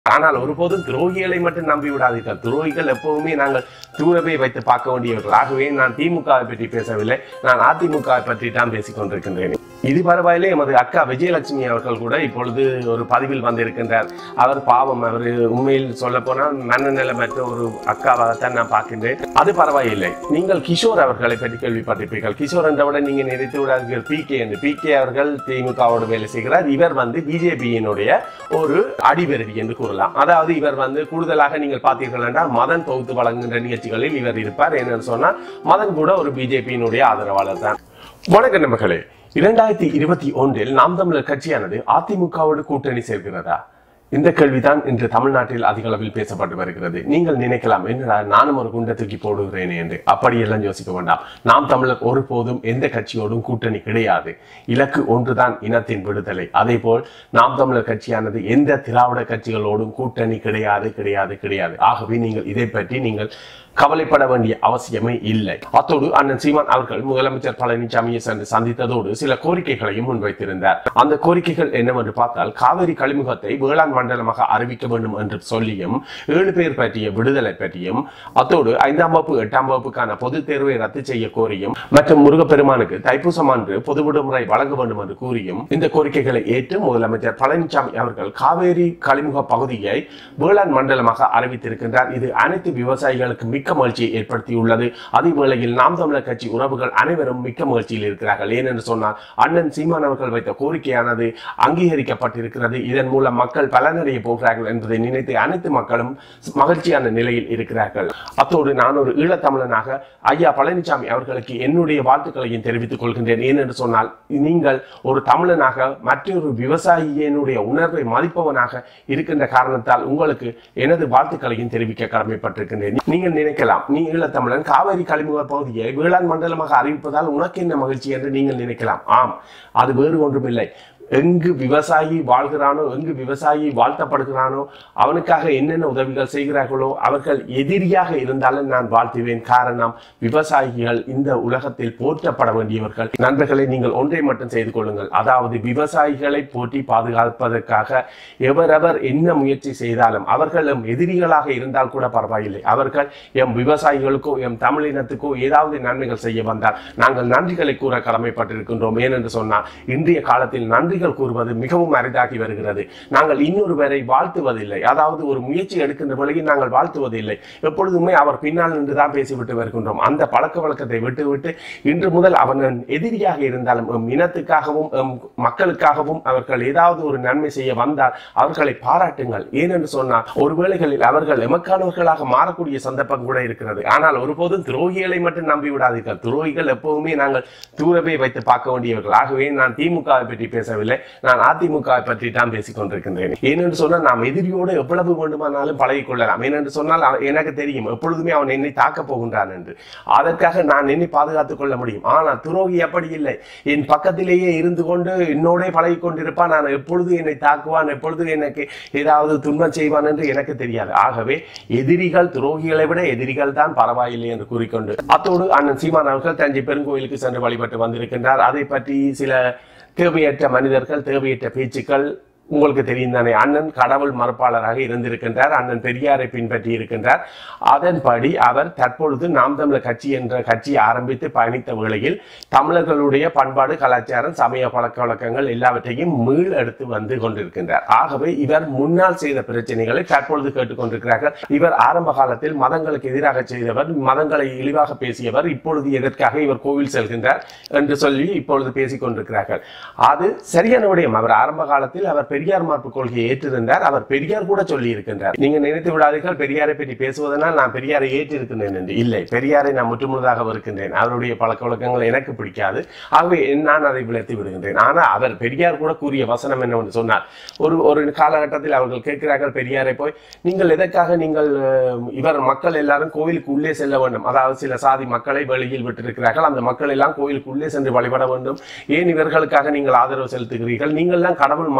ஆனால் ஒருபோதும் துரோகிகளை மட்டும் நம்பி விடாதீர்கள் துரோகிகள் எப்பவுமே நாங்கள் தூரவே வைத்து பார்க்க வேண்டியவர்கள் ஆகவே நான் திமுகவை பற்றி பேசவில்லை நான் அதிமுகவை பற்றி தான் பேசிக் கொண்டிருக்கின்றேன் இது பரவாயில்லை எமது அக்கா விஜயலட்சுமி அவர்கள் கூட இப்பொழுது ஒரு பதிவில் வந்திருக்கின்றார் அவர் பாவம் அவர் உண்மையில் சொல்ல போனால் மனநிலைமற்ற ஒரு அக்காவாகத்தான் நான் பார்க்கின்றேன் அது பரவாயில்லை நீங்கள் கிஷோர் அவர்களை பற்றி கேள்விப்பட்டிருப்பீர்கள் கிஷோர் என்றவுடன் நீங்க நினைத்து விடாதீர்கள் பி கே என்று பி கே அவர்கள் திமுகவோடு வேலை செய்கிறார் இவர் வந்து பிஜேபியினுடைய ஒரு அடிவருடி என்று கூறலாம் அதாவது இவர் வந்து கூடுதலாக நீங்கள் பார்த்தீர்கள் என்றால் மதன் தொகுத்து வழங்குகின்ற நிகழ்ச்சிகளில் இவர் இருப்பார் என்னன்னு சொன்னால் மதன் கூட ஒரு பிஜேபியினுடைய ஆதரவாளர் தான் வணக்கம் நண்பர்களே இரண்டாயிரத்தி இருபத்தி ஒன்றில் நாம் தமிழர் கட்சியானது அதிமுகவோடு கூட்டணி சேர்க்கிறதா இந்த கேள்விதான் இன்று தமிழ்நாட்டில் அதிக அளவில் பேசப்பட்டு வருகிறது நீங்கள் நினைக்கலாம் என்னடா நானும் ஒரு குண்டை தூக்கி போடுகிறேன் என்று அப்படியெல்லாம் யோசிக்க வேண்டாம் நாம் தமிழர் ஒருபோதும் எந்த கட்சியோடும் கூட்டணி கிடையாது இலக்கு ஒன்றுதான் இனத்தின் விடுதலை அதே போல் நாம் தமிழர் கட்சியானது எந்த திராவிட கட்சிகளோடும் கூட்டணி கிடையாது கிடையாது கிடையாது ஆகவே நீங்கள் இதை பற்றி நீங்கள் கவலைப்பட வேண்டிய அவசியமே இல்லை அத்தோடு அண்ணன் சீமான் அவர்கள் முதலமைச்சர் பழனிசாமியை சென்று சந்தித்ததோடு சில கோரிக்கைகளையும் முன்வைத்திருந்தார் அந்த கோரிக்கைகள் என்னவென்று பார்த்தால் காவிரி கழிமுகத்தை வேளாண் மண்டலமாக அறிவிக்க வேண்டும் என்று சொல்லியும் ஏழு பேர் பற்றிய விடுதலை பற்றியும் அத்தோடு ஐந்தாம் வகுப்பு எட்டாம் வகுப்புக்கான பொதுத் தேர்வை ரத்து செய்ய கோரியும் மற்றும் முருகப்பெருமானுக்கு தைப்பூசம் அன்று பொது விடுமுறை வழங்க வேண்டும் என்று கூறியும் இந்த கோரிக்கைகளை ஏற்று முதலமைச்சர் பழனிசாமி அவர்கள் காவேரி கழிமுக பகுதியை வேளாண் மண்டலமாக அறிவித்திருக்கின்றார் இது அனைத்து விவசாயிகளுக்கு மிக்க மகிழ்ச்சியை ஏற்படுத்தியுள்ளது அதே வேளையில் நாம் தமிழர் கட்சி உறவுகள் அனைவரும் மிக்க மகிழ்ச்சியில் இருக்கிறார்கள் ஏனென்று சொன்னால் அண்ணன் சீமான் அவர்கள் வைத்த கோரிக்கையானது அங்கீகரிக்கப்பட்டிருக்கிறது இதன் மூலம் மக்கள் பலனடைய போகிறார்கள் என்பதை நினைத்து அனைத்து மக்களும் மகிழ்ச்சியான நிலையில் இருக்கிறார்கள் அத்தோடு நான் ஒரு ஈழத்தமிழனாக ஐயா பழனிசாமி அவர்களுக்கு என்னுடைய வாழ்த்துக்களையும் தெரிவித்துக் கொள்கின்றேன் ஏனென்று சொன்னால் நீங்கள் ஒரு தமிழனாக மற்றொரு விவசாயியினுடைய உணர்வை மதிப்பவனாக இருக்கின்ற காரணத்தால் உங்களுக்கு எனது வாழ்த்துக்களையும் தெரிவிக்க கடமைப்பட்டிருக்கின்றேன் நீங்கள் நினைக்கலாம் நீ ஈழத்தமிழன் காவேரி கழிமுக பகுதியை வேளாண் மண்டலமாக அறிவிப்பதால் உனக்கு என்ன மகிழ்ச்சி என்று நீங்கள் நினைக்கலாம் ஆம் அது வேறு ஒன்றுமில்லை எங்கு விவசாயி வாழ்கிறானோ எங்கு விவசாயி வாழ்த்தப்படுகிறானோ அவனுக்காக என்னென்ன உதவிகள் செய்கிறார்களோ அவர்கள் எதிரியாக இருந்தாலும் நான் வாழ்த்துவேன் காரணம் விவசாயிகள் இந்த உலகத்தில் போற்றப்பட வேண்டியவர்கள் நண்பர்களை நீங்கள் ஒன்றை மட்டும் செய்து கொள்ளுங்கள் அதாவது விவசாயிகளை போற்றி பாதுகாப்பதற்காக எவரவர் என்ன முயற்சி செய்தாலும் அவர்கள் எம் எதிரிகளாக இருந்தால் கூட பரவாயில்லை அவர்கள் எம் விவசாயிகளுக்கோ எம் தமிழினத்துக்கோ ஏதாவது நன்மைகள் செய்ய வந்தால் நாங்கள் நன்றிகளை கூற கடமைப்பட்டிருக்கின்றோம் ஏனென்று சொன்னால் இன்றைய காலத்தில் நன்றிகள் கூறுவது மிகவும் அரிதாகி வருகிறது நாங்கள் இன்னொருவரை வாழ்த்துவதில்லை அதாவது ஒரு முயற்சி எடுக்கின்ற வேளையில் நாங்கள் வாழ்த்துவதில்லை எப்பொழுதுமே அவர் பின்னால் நின்று தான் பேசிவிட்டு வருகின்றோம் அந்த பழக்க வழக்கத்தை விட்டுவிட்டு இன்று முதல் அவன் எதிரியாக இருந்தாலும் எம் இனத்துக்காகவும் எம் மக்களுக்காகவும் அவர்கள் ஏதாவது ஒரு நன்மை செய்ய வந்தால் அவர்களை பாராட்டுங்கள் ஏனென்று சொன்னால் ஒருவேளைகளில் அவர்கள் எமக்கானவர்களாக மாறக்கூடிய சந்தர்ப்பம் கூட இருக்கிறது ஆனால் ஒருபோதும் துரோகிகளை மட்டும் நம்பி விடாதீர்கள் துரோகிகள் எப்பவுமே நாங்கள் தூரவே வைத்து பார்க்க வேண்டியவர்கள் ஆகவே நான் திமுகவை பற்றி பேசவில்லை நான் அதிமுகவை பற்றி தான் பேசிக் கொண்டிருக்கின்றேன் ஏனென்று சொன்னால் நாம் எதிரியோடு எவ்வளவு வேண்டுமானாலும் பழகிக் கொள்ளலாம் ஏனென்று சொன்னால் அவன் எனக்கு தெரியும் எப்பொழுதுமே அவன் என்னை தாக்கப் போகின்றான் என்று அதற்காக நான் என்னை பாதுகாத்துக் கொள்ள முடியும் ஆனால் துரோகி அப்படி இல்லை என் பக்கத்திலேயே இருந்து கொண்டு என்னோடே பழகி கொண்டிருப்பான் நான் எப்பொழுது என்னை தாக்குவான் எப்பொழுது எனக்கு ஏதாவது துன்பம் செய்வான் என்று எனக்கு தெரியாது ஆகவே எதிரிகள் துரோகிகளை விட எதிரிகள் தான் பரவாயில்லை என்று கூறிக்கொண்டு அத்தோடு அண்ணன் சீமான் அவர்கள் தஞ்சை பெருங்கோயிலுக்கு சென்று வழிபட்டு வந்திருக்கின்றார் அதை பற்றி சில தேவையற்ற மனிதர்கள் தேவையற்ற பேச்சுக்கள் உங்களுக்கு தெரியும் தானே அண்ணன் கடவுள் மறுப்பாளராக இருந்திருக்கின்றார் அண்ணன் பெரியாரை பின்பற்றி இருக்கின்றார் அதன்படி அவர் தற்பொழுது நாம் தமிழர் கட்சி என்ற கட்சி ஆரம்பித்து பயணித்த வேளையில் தமிழர்களுடைய பண்பாடு கலாச்சாரம் சமய பழக்க வழக்கங்கள் எல்லாவற்றையும் மீள் எடுத்து வந்து கொண்டிருக்கின்றார் ஆகவே இவர் முன்னால் செய்த பிரச்சனைகளை தற்பொழுது கேட்டுக்கொண்டிருக்கிறார்கள் இவர் ஆரம்ப காலத்தில் மதங்களுக்கு எதிராக செய்தவர் மதங்களை இழிவாக பேசியவர் இப்பொழுது எதற்காக இவர் கோவில் செல்கின்றார் என்று சொல்லி இப்பொழுது பேசிக் கொண்டிருக்கிறார்கள் அது சரியான விடயம் அவர் ஆரம்ப காலத்தில் அவர் பெரியார் மார்பு கொள்கையை ஏற்றிருந்தார் அவர் பெரியார் கூட சொல்லி இருக்கின்றார் நீங்க நினைத்து விடாதீர்கள் பெரியாரை பற்றி பேசுவதனால் நான் பெரியாரை ஏற்றிருக்கின்றேன் என்று இல்லை பெரியாரை நான் முற்றுமுழுதாக இருக்கின்றேன் அவருடைய பழக்க வழக்கங்கள் எனக்கு பிடிக்காது ஆகவே நான் அதை விளத்தி விடுகின்றேன் ஆனால் அவர் பெரியார் கூட கூறிய வசனம் என்னவென்று சொன்னார் ஒரு ஒரு காலகட்டத்தில் அவர்கள் கேட்கிறார்கள் பெரியாரை போய் நீங்கள் எதற்காக நீங்கள் அஹ், இவர் மக்கள் எல்லாரும் கோயிலுக்கு உள்ளே செல்ல வேண்டும் அதாவது சில சாதி மக்களை வெளியில் விட்டிருக்கிறார்கள் அந்த மக்கள் எல்லாம் கோயிலுக்கு உள்ளே சென்று வழிபட வேண்டும் ஏன் இவர்களுக்காக நீங்கள் ஆதரவு செலுத்துகிறீர்கள் நீங்கள் தான் கடவுள் மறுப்பாளராக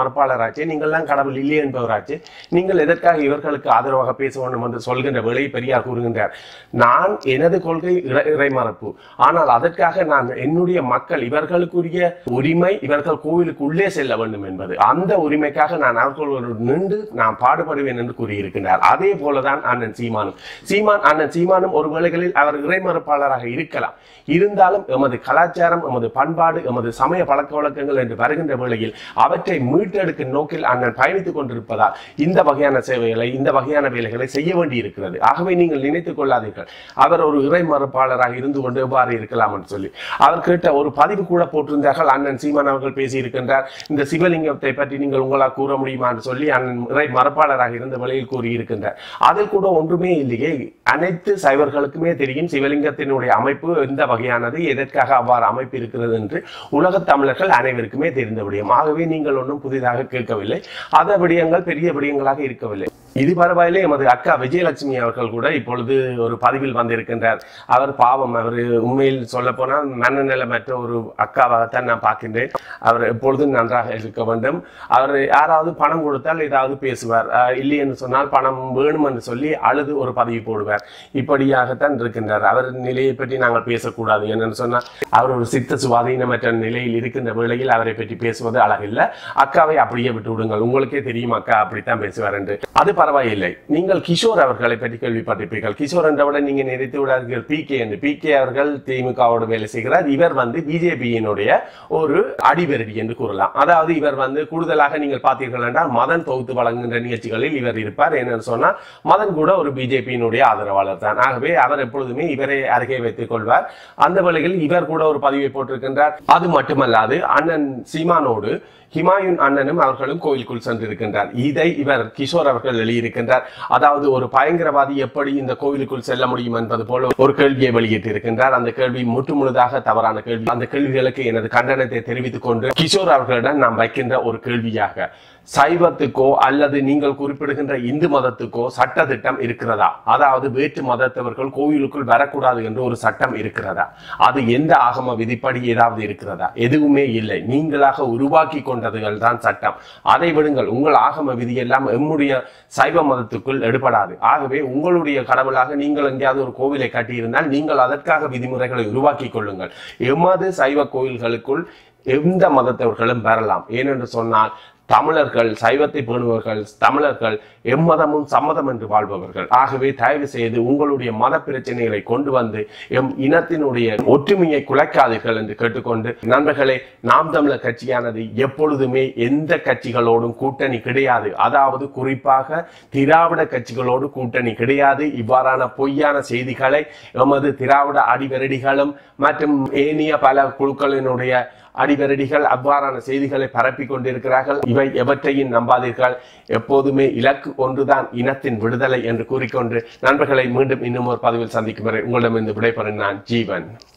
என்பவராச்சு நீங்கள்லாம் கடவுள் இல்லை என்பவராச்சு நீங்கள் எதற்காக இவர்களுக்கு ஆதரவாக பேச வேண்டும் என்று சொல்கின்ற வேளையை பெரியார் கூறுகின்றார் நான் எனது கொள்கை இறை- இறைமறுப்பு ஆனால் அதற்காக நான் என்னுடைய மக்கள் இவர்களுக்குரிய உரிமை இவர்கள் கோவிலுக்கு உள்ளே செல்ல வேண்டும் என்பது அந்த உரிமைக்காக நான் அவர்களோடு நின்று நான் பாடுபடுவேன் என்று கூறியிருக்கின்றார் அதே போலதான் அண்ணன் சீமானும் சீமான் அண்ணன் சீமானும் ஒரு வேளைகளில் அவர் இறைமறுப்பாளராக இருக்கலாம் இருந்தாலும் எமது கலாச்சாரம் எமது பண்பாடு எமது சமய பழக்க வழக்கங்கள் என்று வருகின்ற வேளையில் அவற்றை மீட்டெடுக்கும் நோக்கில் அண்ணன் பயணித்துக் கொண்டிருப்பதால் இந்த வகையான சேவைகளை இந்த வகையான வேலைகளை செய்ய வேண்டி இருக்கிறது ஆகவே நீங்கள் நினைத்துக் கொள்ளாதீர்கள் அவர் ஒரு இறைமறுப்பாளராக இருந்து கொண்டு எவ்வாறு இருக்கலாம் என்று சொல்லி அவர் கேட்ட ஒரு பதிவு கூட போட்டிருந்தார்கள் அண்ணன் சீமான் அவர்கள் பேசியிருக்கின்றார் இந்த சிவலிங்கத்தை பற்றி நீங்கள் உங்களால் கூற முடியுமா என்று சொல்லி அண்ணன் இறை மறுப்பாளராக இருந்த வழியில் கூறியிருக்கின்றார் அதில் கூட ஒன்றுமே இல்லையே அனைத்து சைவர்களுக்குமே தெரியும் சிவலிங்கத்தினுடைய அமைப்பு எந்த வகையானது எதற்காக அவ்வாறு அமைப்பு இருக்கிறது என்று உலகத் தமிழர்கள் அனைவருக்குமே தெரிந்த விடயம் ஆகவே நீங்கள் ஒன்றும் புதிதாக கேட்கவில்லை அந்த விடயங்கள் பெரிய விடயங்களாக இருக்கவில்லை இது பரவாயில்லை எமது அக்கா விஜயலட்சுமி அவர்கள் கூட இப்பொழுது ஒரு பதிவில் வந்திருக்கின்றார் அவர் பாவம் அவர் உண்மையில் சொல்ல போனால் மனநலமற்ற ஒரு அக்காவாகத்தான் நான் பார்க்கின்றேன் அவர் எப்பொழுதும் நன்றாக இருக்க வேண்டும் அவர் யாராவது பணம் கொடுத்தால் ஏதாவது பேசுவார் ஆஹ் இல்லை என்று சொன்னால் பணம் வேணும் என்று சொல்லி அழுது ஒரு பதிவு போடுவார் இப்படியாகத்தான் இருக்கின்றார் அவர் நிலையை பற்றி நாங்கள் பேசக்கூடாது என்னன்னு சொன்னால் அவர் ஒரு சித்த சுவாதீனமற்ற நிலையில் இருக்கின்ற வேளையில் அவரை பற்றி பேசுவது அழகில்லை அக்காவை அப்படியே விட்டு விடுங்கள் உங்களுக்கே தெரியும் அக்கா அப்படித்தான் பேசுவார் என்று அது பரவாயில்லை நீங்கள் கிஷோர் அவர்களை பற்றி கேள்விப்பட்டிருப்பீர்கள் கிஷோர் என்றவுடன் நீங்க நினைத்து விடாதீர்கள் பி கே என்று பி கே அவர்கள் திமுகவோடு வேலை செய்கிறார் இவர் வந்து பிஜேபியினுடைய ஒரு அடிவெரடி என்று கூறலாம் அதாவது இவர் வந்து கூடுதலாக நீங்கள் பார்த்தீர்கள் என்றால் மதன் தொகுத்து வழங்குகின்ற நிகழ்ச்சிகளில் இவர் இருப்பார் என்னன்னு சொன்னால் மதன் கூட ஒரு பிஜேபியினுடைய ஆதரவாளர் தான் ஆகவே அவர் எப்பொழுதுமே இவரை அருகே வைத்துக் கொள்வார் அந்த வேளையில் இவர் கூட ஒரு பதிவை போட்டிருக்கின்றார் அது மட்டுமல்லாது அண்ணன் சீமானோடு ஹிமாயுன் அண்ணனும் அவர்களும் கோயிலுக்குள் சென்றிருக்கின்றார் இதை இவர் கிஷோர் அவர்கள் எழுதியிருக்கின்றார் அதாவது ஒரு பயங்கரவாதி எப்படி இந்த கோவிலுக்குள் செல்ல முடியும் என்பது போல ஒரு கேள்வியை வெளியிட்டிருக்கின்றார் அந்த கேள்வி முற்று முழுதாக தவறான கேள்வி அந்த கேள்விகளுக்கு எனது கண்டனத்தை தெரிவித்துக் கொண்டு கிஷோர் அவர்களிடம் நாம் வைக்கின்ற ஒரு கேள்வியாக சைவத்துக்கோ அல்லது நீங்கள் குறிப்பிடுகின்ற இந்து மதத்துக்கோ சட்ட திட்டம் இருக்கிறதா அதாவது வேற்று மதத்தவர்கள் கோயிலுக்குள் வரக்கூடாது என்று ஒரு சட்டம் இருக்கிறதா அது எந்த ஆகம விதிப்படி ஏதாவது இருக்கிறதா எதுவுமே இல்லை நீங்களாக உருவாக்கி கொண்டதுகள் தான் சட்டம் அதை விடுங்கள் உங்கள் ஆகம விதி எல்லாம் எம்முடைய சைவ மதத்துக்குள் எடுபடாது ஆகவே உங்களுடைய கடவுளாக நீங்கள் எங்கேயாவது ஒரு கோவிலை கட்டியிருந்தால் நீங்கள் அதற்காக விதிமுறைகளை உருவாக்கி கொள்ளுங்கள் எமது சைவ கோயில்களுக்குள் எந்த மதத்தவர்களும் வரலாம் ஏனென்று சொன்னால் தமிழர்கள் சைவத்தை பேணுபவர்கள் தமிழர்கள் எம்மதமும் சம்மதம் என்று வாழ்பவர்கள் ஆகவே தயவு செய்து உங்களுடைய மத பிரச்சனைகளை கொண்டு வந்து எம் இனத்தினுடைய ஒற்றுமையை குலைக்காதீர்கள் என்று கேட்டுக்கொண்டு நண்பர்களே நாம் தமிழர் கட்சியானது எப்பொழுதுமே எந்த கட்சிகளோடும் கூட்டணி கிடையாது அதாவது குறிப்பாக திராவிட கட்சிகளோடு கூட்டணி கிடையாது இவ்வாறான பொய்யான செய்திகளை எமது திராவிட அடிவரடிகளும் மற்றும் ஏனைய பல குழுக்களினுடைய அடிவரடிகள் அவ்வாறான செய்திகளை பரப்பி கொண்டிருக்கிறார்கள் இவை எவற்றையும் நம்பாதீர்கள் எப்போதுமே இலக்கு ஒன்றுதான் இனத்தின் விடுதலை என்று கூறிக்கொண்டு நண்பர்களை மீண்டும் இன்னும் ஒரு பதிவில் சந்திக்கும் வரை உங்களிடமிருந்து விடைபெறும் நான் ஜீவன்